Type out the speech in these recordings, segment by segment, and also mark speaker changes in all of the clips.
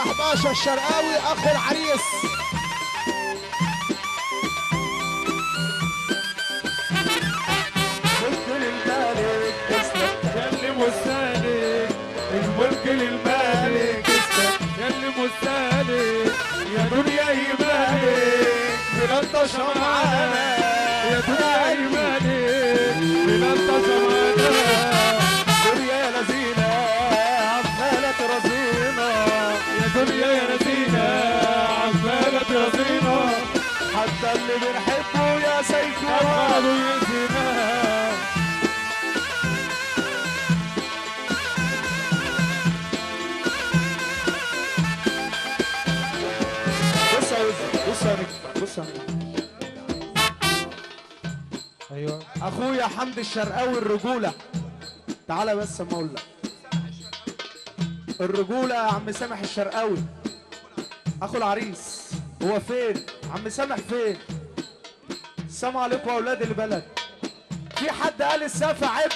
Speaker 1: 11 الشرقاوي اخو العريس
Speaker 2: ملك للمالك اسلك يلي مستهلك الملك للمالك اسلك يلي مستهلك يا دنيا يمالك بلطش معانا يا دنيا يمالك بلطش معانا دنيا يا لذينة عمالة ترازينا يا دنيا يا لذينة عمالة ترازينا حتى اللي بنحبه يا سيكون أبغضوا يزينا
Speaker 1: بص يا وزة بص يا نجم بص يا نجم
Speaker 2: ايوه
Speaker 1: اخويا حمدي الشرقاوي الرجوله تعالى بس اما اقول لك الرجوله يا عم سامح الشرقاوي اخو العريس هو فين عم سامح فين السلام عليكم يا اولاد البلد في حد قال السقف عيب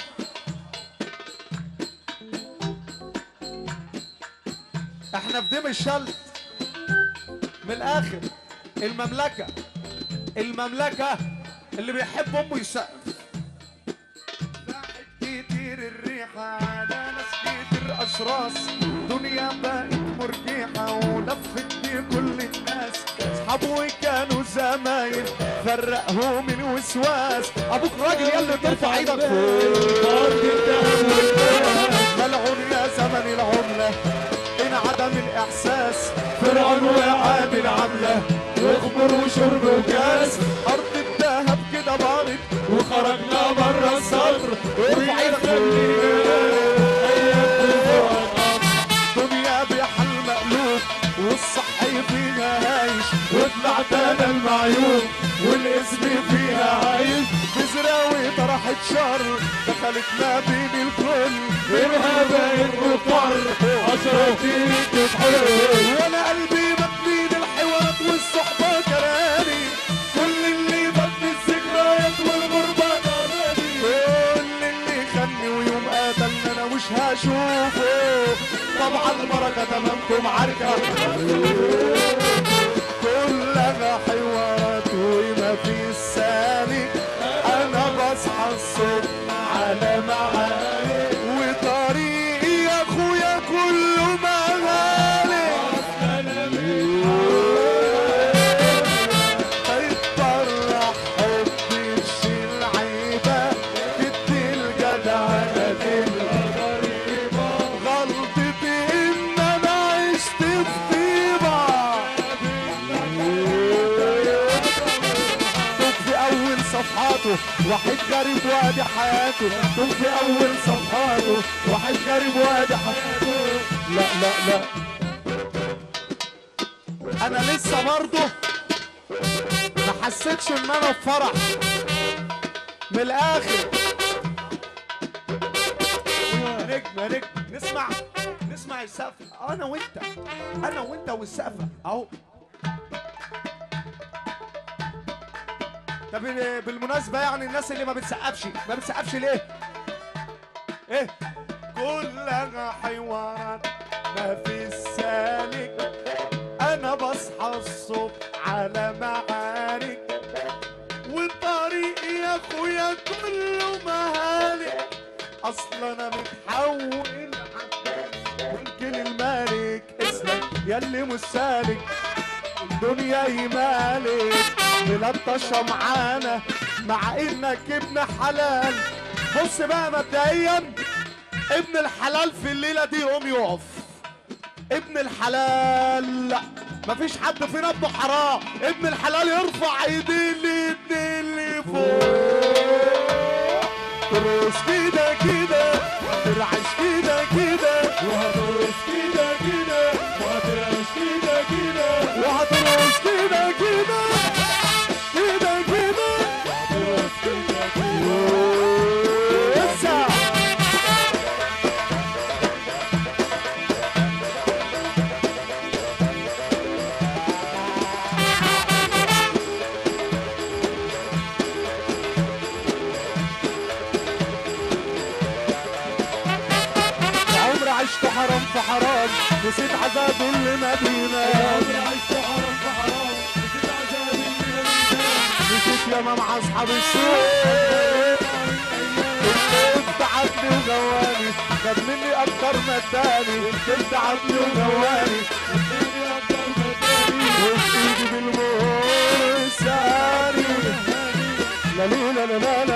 Speaker 1: احنا في ديم الشلت من الاخر المملكه المملكه اللي بيحب امه يسقف كتير الريحة على ناس كتير أشراس دنيا بقت مرجحة ولفت بيه كل الناس أصحابه كانوا زمايل فرقهم الوسواس أبوك راجل يلا ترفع إيدك فوق ملعون يا زمن العملة إن عدم الإحساس فرعون وعامل عملة وخمر وشرب وكاس أرض الذهب كده بارد وخرجنا بره الصدر ارفع ايدك دنيا بحل مقلوب والصح فيها عايش وطلعت انا المعيوب والاسم فيها عايش بزراوي طرحت شر دخلت ما بين الكل منها بقت مضطر عشرة تتحر وانا قلبي مبني للحوارات والصحبة كراني كل اللي بطني الذكريات والغربة ناداني كل اللي خلني ويوم قتلنا انا مش هشوفه طبعا البركة تمامكم عركة كلها حوارات وما في سالك انا بصحى الصبح على معاني وطريقي يا اخويا كله مغالي اتفرح حبي تشيل عيبة تدي الجدعنة للغريبة غلطتي ان انا عشت في طيبة دوب في اول صفحاته واحد غريب وادي حياته دوب في اول صفحاته واحد غريب وادي حياته لا لا لا انا لسه برضه ما حسيتش ان انا في فرح من الاخر يا نجم يا نجم نسمع نسمع السقف انا وانت انا وانت والسقف اهو طب بالمناسبة يعني الناس اللي ما بتسقفش ما بتسقفش ليه؟ ايه؟ كلها حوارات ما في السالك انا بصحى الصبح على معارك وطريقي يا اخويا كله مهالك اصلا انا متحول ممكن المالك اسلك ياللي مش سالك الدنيا يمالك ملطشة معانا مع انك ابن حلال بص بقى مبدئيا ابن الحلال في الليلة دي يقوم يقف ابن الحلال لا مفيش حد فينا ابنه حرام ابن الحلال يرفع ايديه الاتنين اللي فوق ترقص كده كده ترعش كده كده وهترقص كده كده وهترعش كده كده وهترقص كده كده كده كده وهترقص كده كده لسه حرام في حرام نسيت عذاب المدينة
Speaker 2: عمري عشت حرام في حرام نسيت عذاب اللي
Speaker 1: نسيت ياما مع اصحاب السوق اللي تعبني وجواني خد مني اكتر ما اداني اللي تعبني وجواني وفي ايدي بالموساني لا لا لا لا لا